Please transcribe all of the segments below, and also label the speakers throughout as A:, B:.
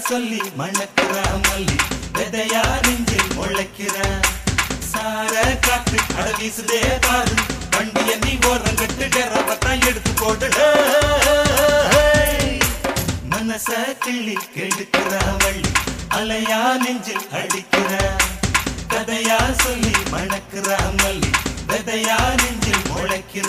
A: சொல்லி மணக்கிற மல்லி விதையா நெஞ்சில் முளைக்கிற சார காத்து அட வீசுதே பாரு வண்டிய நீ ஓரம் கட்டு டெரவத்தான் எடுத்து போடுட மனச கிள்ளி கெடுக்கிற வள்ளி அலையா நெஞ்சில் அடிக்கிற கதையா சொல்லி மணக்கிற மல்லி விதையா நெஞ்சில் முளைக்கிற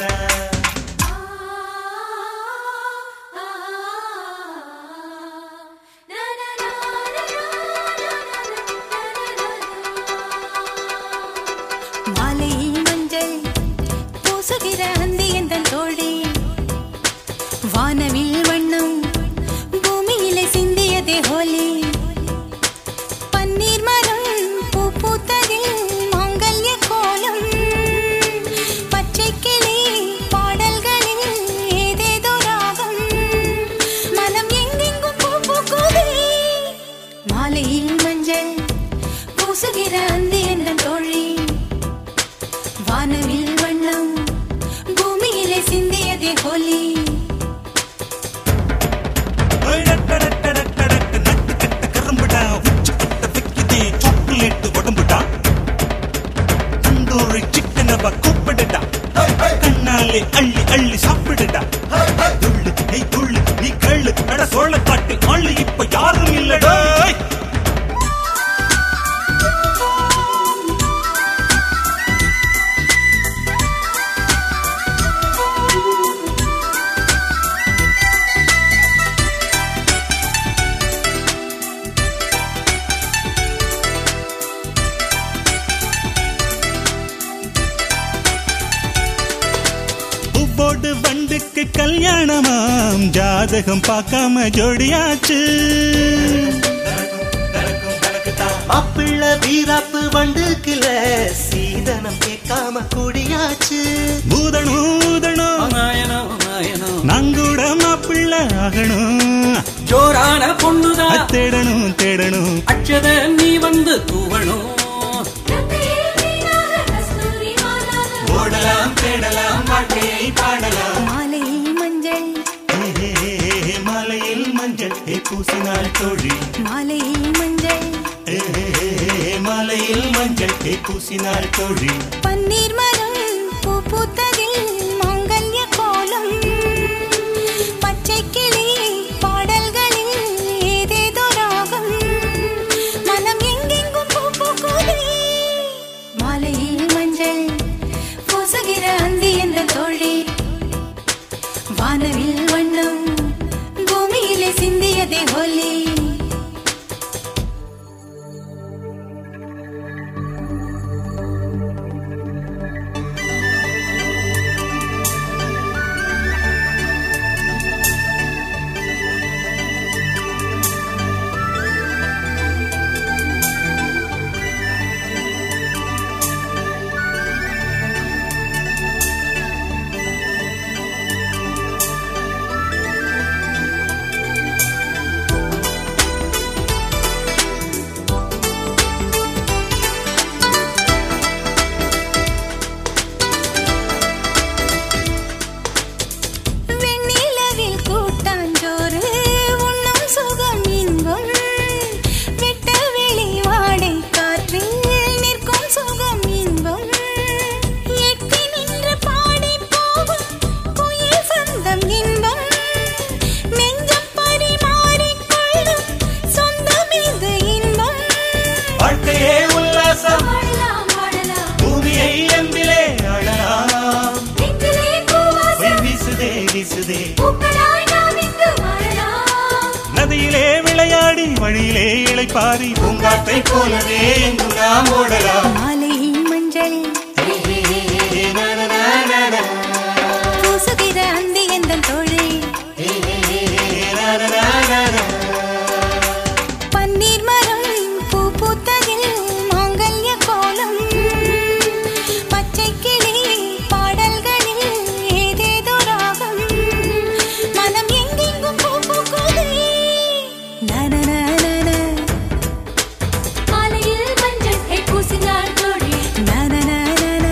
B: மாலையில் மஞ்சள் பூசுகிற அந்தி எந்தன் தோழி வானவில் வண்ணம் பூமியிலே சிந்தியதே ஹோலி பன்னீர் மரம் பூ பூத்ததில் மாங்கல்ய கோலம் பச்சை கிளி பாடல்களில் ஏதேதோ ராகம் மனம் எங்கெங்கும் பூ பூக்குதே மாலையில் மஞ்சள் பூசுகிற அந்தி எந்தன் தோழி வானவில் வண்ணம் பூமியிலே சிந்தியதே ஹோலி
A: கரும்புடா உச்சி கட்ட வைக்குதே சாக்லேட் உடம்புடா தந்தூரி சிக்கனவ கூப்பிடுடா கண்ணாலே அள்ளி அள்ளி சாப்பிடுடா துள்ளு நீ துள்ளு நீ கள்ளு அட சோழ காட்டு ஆளு இப்ப யாரும் இல்லடா பூவோடு வண்டுக்கு கல்யாணமாம் ஜாதகம் பார்க்காம ஜோடியாச்சு
C: மாப்பிள்ள வீராப்பு வண்டுக்குல சீதனம் கேட்காம குடியாச்சு
A: ஊதணும் ஊதணும்
D: நாயனோ நாயனோ
A: நாங்கூட மாப்பிள்ள ஆகணும்
D: ஜோரான பொண்ணுதான்
A: தேடணும் தேடணும்
D: அச்சத நீ வந்து தூவணும்
A: ஓடலாம் தேடலாம் வாழ்க்கையை பாடலாம்
B: மாலையில் மஞ்சள்
A: ஏ, மலையில் மஞ்சள் ஏ பூசினாள் தோழி
B: மாலையில் மஞ்சள்
A: ஏ, மலையில் மஞ்சள் ஏ பூசினாள் தோழி
B: பன்னீர் மரம் பூ பூத்ததில் மாங்கல்ய கோலம் பச்சை கிளி பாடல்களில் ஏதேதோ ராகம் மனம் எங்கெங்கும் பூ பூக்குதே மாலையில் மஞ்சள் பூசுகிற அந்தி என்ற தோழி வானவில் வண்ணம் பூமியிலே சிந்தியதே ஹோலி வெண்ணிலவில் கூட்டாஞ்சோறு உண்ணும் சுகம் இன்பம் வெட்ட வெளி வாடை காற்றில் நிற்கும் சுகம் இன்பம் எட்டி நின்று பாடி போகும் குயில் சந்தம் இன்பம் நெஞ்சம் பரிமாறிக் கொள்ளும் சொந்தம் இது இன்பம்
A: வாழ்க்கையே உல்லாசம்
B: வாழலாம் வாழலாம்
A: பூமியை அன்பிலே அழலாம்
B: நெஞ்சிலே பூவாசம்
A: பொய் வீசுதே வீசுதே
B: பூக்களாய் நாம் இங்கு வாழலாம்
A: நதியிலே விளையாடி வழியிலே இளைப்பாரி பூங்காத்தை போலவே எங்கு நாம் ஓடலாம்
B: மாலையில் மஞ்சள் பூசுகிற அந்தி எந்தன் தோழி பன்னீர் மரம் பூ பூத்ததில் மாங்கல்ய கோலம் பச்சை கிளி பாடல்களில் ஏதேதோ ராகம் மனம் எங்கெங்கும் பூ பூக்குதே நனநனன.
E: மாலையில் மஞ்சள் கை பூசினாள் தோழி
B: நனநனன.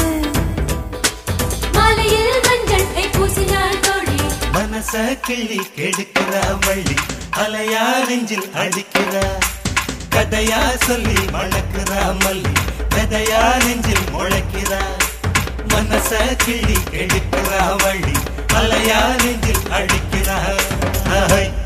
E: மாலையில் மஞ்சள் கை பூசினாள் தோழி
A: மனச கிள்ளி கெடுக்கிற வள்ளி அலையா நெஞ்சில் அடிக்கிறா கதையா சொல்லி மணக்கிறா மல்லி விதையா நெஞ்சில் முளைக்கிறா மனச கிள்ளி எடுக்கிறா வள்ளி அலையா நெஞ்சில் அடிக்கிறா ஆஹை